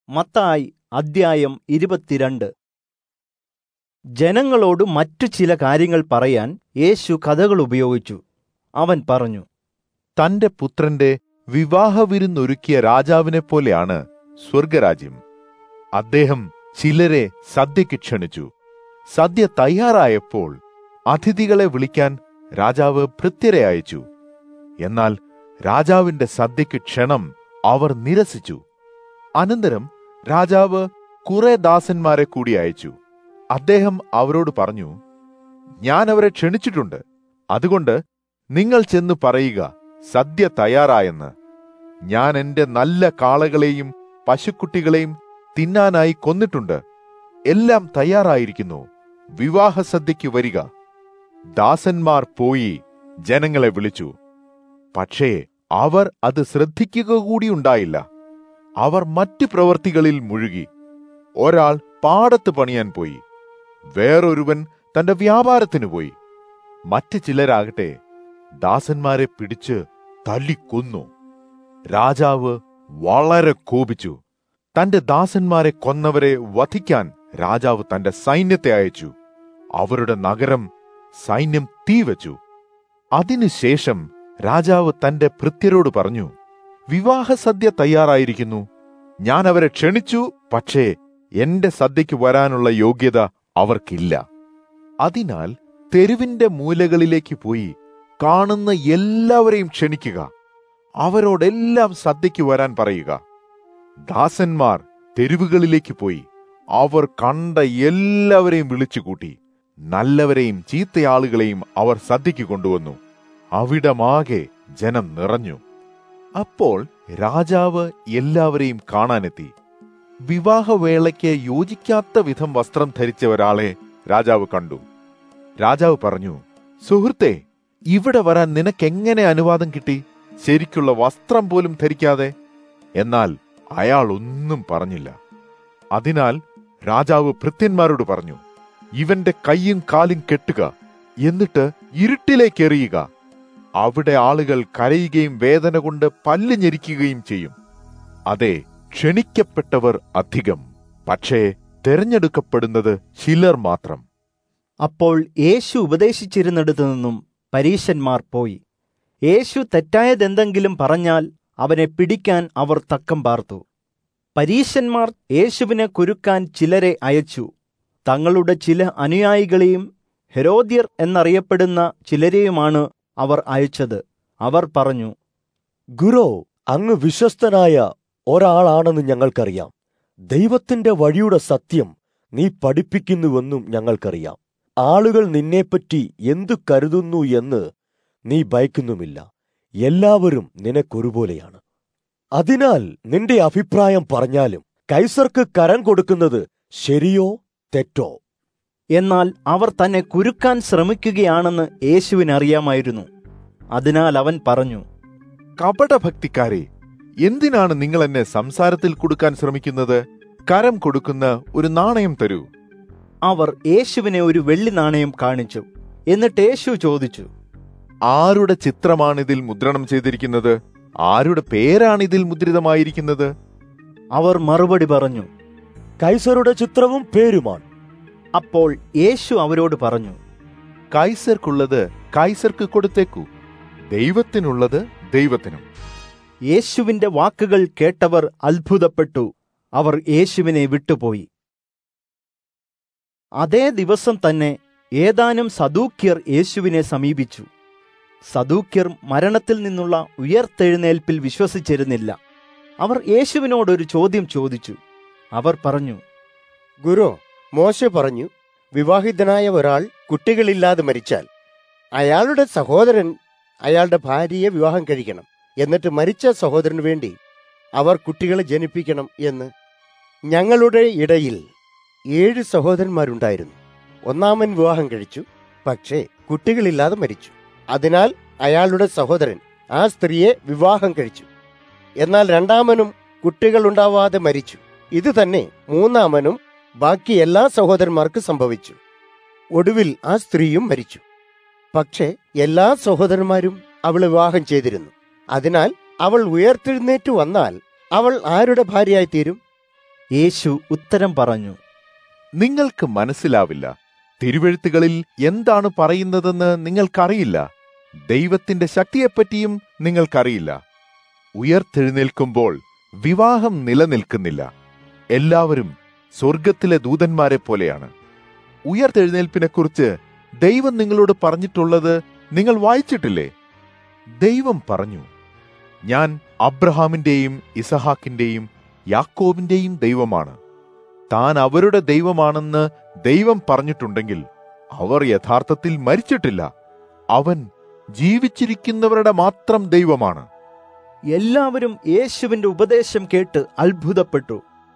മത്തായി അദ്ധ്യായം ഇരുപത്തിരണ്ട് ജനങ്ങളോട് മറ്റു ചില കാര്യങ്ങൾ പറയാൻ യേശു കഥകൾ ഉപയോഗിച്ചു അവൻ പറഞ്ഞു തന്റെ പുത്രന്റെ വിവാഹവിരുന്നൊരുക്കിയ രാജാവിനെ പോലെയാണ് സ്വർഗരാജ്യം അദ്ദേഹം ചിലരെ സദ്യയ്ക്ക് ക്ഷണിച്ചു സദ്യ തയ്യാറായപ്പോൾ അതിഥികളെ വിളിക്കാൻ രാജാവ് ഭൃത്യരെ അയച്ചു എന്നാൽ രാജാവിന്റെ സദ്യയ്ക്ക് ക്ഷണം അവർ നിരസിച്ചു അനന്തരം രാജാവ് കുറെ ദാസന്മാരെ കൂടി അയച്ചു അദ്ദേഹം അവരോട് പറഞ്ഞു ഞാൻ അവരെ ക്ഷണിച്ചിട്ടുണ്ട് അതുകൊണ്ട് നിങ്ങൾ ചെന്ന് പറയുക സദ്യ തയ്യാറായെന്ന് ഞാൻ എന്റെ നല്ല കാളകളെയും പശുക്കുട്ടികളെയും തിന്നാനായി കൊന്നിട്ടുണ്ട് എല്ലാം തയ്യാറായിരിക്കുന്നു വിവാഹസദ്യയ്ക്ക് വരിക ദാസന്മാർ പോയി ജനങ്ങളെ വിളിച്ചു പക്ഷേ അവർ അത് ശ്രദ്ധിക്കുക കൂടിയുണ്ടായില്ല അവർ മറ്റു പ്രവൃത്തികളിൽ മുഴുകി ഒരാൾ പാടത്ത് പണിയാൻ പോയി വേറൊരുവൻ തന്റെ വ്യാപാരത്തിന് പോയി മറ്റു ചിലരാകട്ടെ ദാസന്മാരെ പിടിച്ച് തല്ലിക്കൊന്നു രാജാവ് വളരെ കോപിച്ചു തന്റെ ദാസന്മാരെ കൊന്നവരെ വധിക്കാൻ രാജാവ് തന്റെ സൈന്യത്തെ അയച്ചു അവരുടെ നഗരം സൈന്യം തീവച്ചു അതിനുശേഷം രാജാവ് തന്റെ ഭൃത്യരോട് പറഞ്ഞു വിവാഹസദ്യ തയ്യാറായിരിക്കുന്നു ഞാൻ അവരെ ക്ഷണിച്ചു പക്ഷേ എന്റെ സദ്യയ്ക്ക് വരാനുള്ള യോഗ്യത അവർക്കില്ല അതിനാൽ തെരുവിന്റെ മൂലകളിലേക്ക് പോയി കാണുന്ന എല്ലാവരെയും ക്ഷണിക്കുക അവരോടെല്ലാം സദ്യയ്ക്ക് വരാൻ പറയുക ദാസന്മാർ തെരുവുകളിലേക്ക് പോയി അവർ കണ്ട എല്ലാവരെയും വിളിച്ചുകൂട്ടി നല്ലവരെയും ചീത്തയാളുകളെയും അവർ സദ്യയ്ക്ക് കൊണ്ടുവന്നു അവിടമാകെ ജനം നിറഞ്ഞു അപ്പോൾ രാജാവ് എല്ലാവരെയും കാണാനെത്തി വിവാഹവേളയ്ക്ക് യോജിക്കാത്ത വിധം വസ്ത്രം ധരിച്ച ഒരാളെ രാജാവ് കണ്ടു രാജാവ് പറഞ്ഞു സുഹൃത്തെ ഇവിടെ വരാൻ നിനക്കെങ്ങനെ അനുവാദം കിട്ടി ശരിക്കുള്ള വസ്ത്രം പോലും ധരിക്കാതെ എന്നാൽ അയാൾ ഒന്നും പറഞ്ഞില്ല അതിനാൽ രാജാവ് ഭൃത്യന്മാരോട് പറഞ്ഞു ഇവന്റെ കൈയും കാലും കെട്ടുക എന്നിട്ട് ഇരുട്ടിലേക്ക് എറിയുക അവിടെ ആളുകൾ കരയുകയും വേദന കൊണ്ട് പല്ല് ഞെരിക്കുകയും ചെയ്യും അതെ ക്ഷണിക്കപ്പെട്ടവർ അധികം പക്ഷേ തെരഞ്ഞെടുക്കപ്പെടുന്നത് ചിലർ മാത്രം അപ്പോൾ യേശു ഉപദേശിച്ചിരുന്നിടത്തു നിന്നും പരീശന്മാർ പോയി യേശു തെറ്റായതെന്തെങ്കിലും പറഞ്ഞാൽ അവനെ പിടിക്കാൻ അവർ തക്കം പാർത്തു പരീശന്മാർ യേശുവിനെ കുരുക്കാൻ ചിലരെ അയച്ചു തങ്ങളുടെ ചില അനുയായികളെയും ഹെരോദ്യർ എന്നറിയപ്പെടുന്ന ചിലരെയുമാണ് അവർ അയച്ചത് അവർ പറഞ്ഞു ഗുരോ അങ്ങ് വിശ്വസ്തനായ ഒരാളാണെന്ന് ഞങ്ങൾക്കറിയാം ദൈവത്തിന്റെ വഴിയുടെ സത്യം നീ പഠിപ്പിക്കുന്നുവെന്നും ഞങ്ങൾക്കറിയാം ആളുകൾ നിന്നെപ്പറ്റി എന്തു കരുതുന്നു എന്ന് നീ ഭയക്കുന്നുമില്ല എല്ലാവരും നിനക്കൊരുപോലെയാണ് അതിനാൽ നിന്റെ അഭിപ്രായം പറഞ്ഞാലും കൈസർക്ക് കരം കൊടുക്കുന്നത് ശരിയോ തെറ്റോ എന്നാൽ അവർ തന്നെ കുരുക്കാൻ ശ്രമിക്കുകയാണെന്ന് യേശുവിനറിയാമായിരുന്നു അതിനാൽ അവൻ പറഞ്ഞു കപടഭക്തിക്കാരെ എന്തിനാണ് നിങ്ങൾ എന്നെ സംസാരത്തിൽ കൊടുക്കാൻ ശ്രമിക്കുന്നത് കരം കൊടുക്കുന്ന ഒരു നാണയം തരൂ അവർ യേശുവിനെ ഒരു വെള്ളി നാണയം കാണിച്ചു എന്നിട്ട് യേശു ചോദിച്ചു ആരുടെ ചിത്രമാണിതിൽ മുദ്രണം ചെയ്തിരിക്കുന്നത് ആരുടെ പേരാണ് ഇതിൽ മുദ്രിതമായിരിക്കുന്നത് അവർ മറുപടി പറഞ്ഞു കൈസറുടെ ചിത്രവും പേരുമാണ് അപ്പോൾ യേശു അവരോട് പറഞ്ഞു കൈസർക്കുള്ളത് കൈസർക്ക് കൊടുത്തേക്കൂ ദൈവത്തിനുള്ളത് ദൈവത്തിനും യേശുവിന്റെ വാക്കുകൾ കേട്ടവർ അത്ഭുതപ്പെട്ടു അവർ യേശുവിനെ വിട്ടുപോയി അതേ ദിവസം തന്നെ ഏതാനും സദൂക്യർ യേശുവിനെ സമീപിച്ചു സദൂക്യർ മരണത്തിൽ നിന്നുള്ള ഉയർത്തെഴുന്നേൽപ്പിൽ വിശ്വസിച്ചിരുന്നില്ല അവർ യേശുവിനോടൊരു ചോദ്യം ചോദിച്ചു അവർ പറഞ്ഞു ഗുരു മോശ പറഞ്ഞു വിവാഹിതനായ ഒരാൾ കുട്ടികളില്ലാതെ മരിച്ചാൽ അയാളുടെ സഹോദരൻ അയാളുടെ ഭാര്യയെ വിവാഹം കഴിക്കണം എന്നിട്ട് മരിച്ച സഹോദരന് വേണ്ടി അവർ കുട്ടികളെ ജനിപ്പിക്കണം എന്ന് ഞങ്ങളുടെ ഇടയിൽ ഏഴ് സഹോദരന്മാരുണ്ടായിരുന്നു ഒന്നാമൻ വിവാഹം കഴിച്ചു പക്ഷേ കുട്ടികളില്ലാതെ മരിച്ചു അതിനാൽ അയാളുടെ സഹോദരൻ ആ സ്ത്രീയെ വിവാഹം കഴിച്ചു എന്നാൽ രണ്ടാമനും കുട്ടികളുണ്ടാവാതെ മരിച്ചു ഇത് തന്നെ മൂന്നാമനും ബാക്കി എല്ലാ സഹോദരന്മാർക്ക് സംഭവിച്ചു ഒടുവിൽ ആ സ്ത്രീയും മരിച്ചു പക്ഷേ എല്ലാ സഹോദരന്മാരും അവളെ വിവാഹം ചെയ്തിരുന്നു അതിനാൽ അവൾ ഉയർത്തെഴുന്നേറ്റ് വന്നാൽ അവൾ ആരുടെ ഭാര്യയായി തീരും യേശു ഉത്തരം പറഞ്ഞു നിങ്ങൾക്ക് മനസ്സിലാവില്ല തിരുവെഴുത്തുകളിൽ എന്താണ് പറയുന്നതെന്ന് നിങ്ങൾക്കറിയില്ല ദൈവത്തിന്റെ ശക്തിയെപ്പറ്റിയും നിങ്ങൾക്കറിയില്ല ഉയർത്തെഴുന്നേൽക്കുമ്പോൾ വിവാഹം നിലനിൽക്കുന്നില്ല എല്ലാവരും സ്വർഗത്തിലെ ദൂതന്മാരെ പോലെയാണ് ഉയർത്തെഴുന്നേൽപ്പിനെക്കുറിച്ച് ദൈവം നിങ്ങളോട് പറഞ്ഞിട്ടുള്ളത് നിങ്ങൾ വായിച്ചിട്ടില്ലേ ദൈവം പറഞ്ഞു ഞാൻ അബ്രഹാമിന്റെയും ഇസഹാക്കിന്റെയും യാക്കോബിന്റെയും ദൈവമാണ് താൻ അവരുടെ ദൈവമാണെന്ന് ദൈവം പറഞ്ഞിട്ടുണ്ടെങ്കിൽ അവർ യഥാർത്ഥത്തിൽ മരിച്ചിട്ടില്ല അവൻ ജീവിച്ചിരിക്കുന്നവരുടെ മാത്രം ദൈവമാണ് എല്ലാവരും യേശുവിന്റെ ഉപദേശം കേട്ട് അത്ഭുതപ്പെട്ടു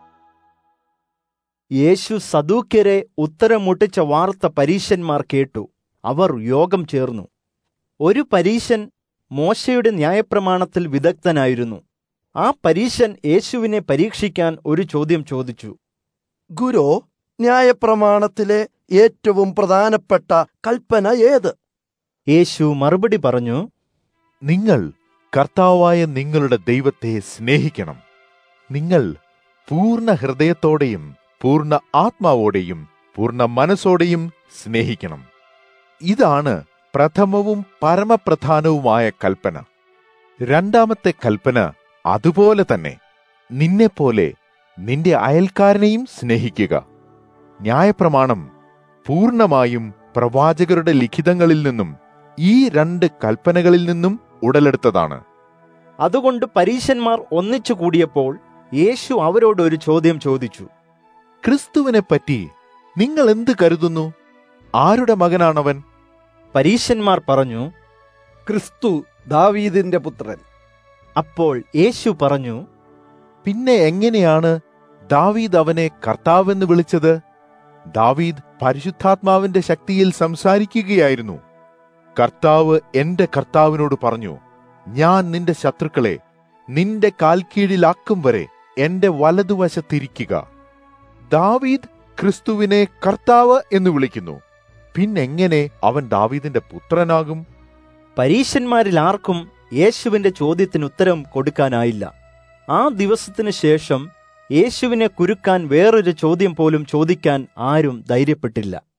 യേശു സദൂക്യരെ ഉത്തരം മുട്ടിച്ച വാർത്ത പരീശന്മാർ കേട്ടു അവർ യോഗം ചേർന്നു ഒരു പരീശൻ മോശയുടെ ന്യായപ്രമാണത്തിൽ വിദഗ്ധനായിരുന്നു ആ പരീശൻ യേശുവിനെ പരീക്ഷിക്കാൻ ഒരു ചോദ്യം ചോദിച്ചു ഗുരു ന്യായപ്രമാണത്തിലെ ഏറ്റവും പ്രധാനപ്പെട്ട കൽപ്പന ഏത് യേശു മറുപടി പറഞ്ഞു നിങ്ങൾ കർത്താവായ നിങ്ങളുടെ ദൈവത്തെ സ്നേഹിക്കണം നിങ്ങൾ പൂർണ്ണ ഹൃദയത്തോടെയും പൂർണ്ണ ആത്മാവോടെയും പൂർണ്ണ മനസ്സോടെയും സ്നേഹിക്കണം ഇതാണ് പ്രഥമവും പരമപ്രധാനവുമായ കൽപ്പന രണ്ടാമത്തെ കൽപ്പന അതുപോലെ തന്നെ നിന്നെപ്പോലെ നിന്റെ അയൽക്കാരനെയും സ്നേഹിക്കുക ന്യായപ്രമാണം പൂർണ്ണമായും പ്രവാചകരുടെ ലിഖിതങ്ങളിൽ നിന്നും ഈ രണ്ട് കൽപ്പനകളിൽ നിന്നും ഉടലെടുത്തതാണ് അതുകൊണ്ട് പരീശന്മാർ ഒന്നിച്ചു കൂടിയപ്പോൾ യേശു അവരോട് ഒരു ചോദ്യം ചോദിച്ചു ക്രിസ്തുവിനെ പറ്റി നിങ്ങൾ എന്ത് കരുതുന്നു ആരുടെ മകനാണവൻ പരീശന്മാർ പറഞ്ഞു ക്രിസ്തു ദാവീദിന്റെ പുത്രൻ അപ്പോൾ യേശു പറഞ്ഞു പിന്നെ എങ്ങനെയാണ് ദാവീദ് അവനെ കർത്താവെന്ന് വിളിച്ചത് ദാവീദ് പരിശുദ്ധാത്മാവിന്റെ ശക്തിയിൽ സംസാരിക്കുകയായിരുന്നു കർത്താവ് എന്റെ കർത്താവിനോട് പറഞ്ഞു ഞാൻ നിന്റെ ശത്രുക്കളെ നിന്റെ കാൽക്കീഴിലാക്കും വരെ എന്റെ വലതുവശത്തിരിക്കുക ദാവീദ് ക്രിസ്തുവിനെ കർത്താവ് എന്ന് വിളിക്കുന്നു പിന്നെങ്ങനെ അവൻ ദാവീദിന്റെ പുത്രനാകും പരീശന്മാരിൽ ആർക്കും യേശുവിന്റെ ചോദ്യത്തിന് ഉത്തരം കൊടുക്കാനായില്ല ആ ദിവസത്തിനു ശേഷം യേശുവിനെ കുരുക്കാൻ വേറൊരു ചോദ്യം പോലും ചോദിക്കാൻ ആരും ധൈര്യപ്പെട്ടില്ല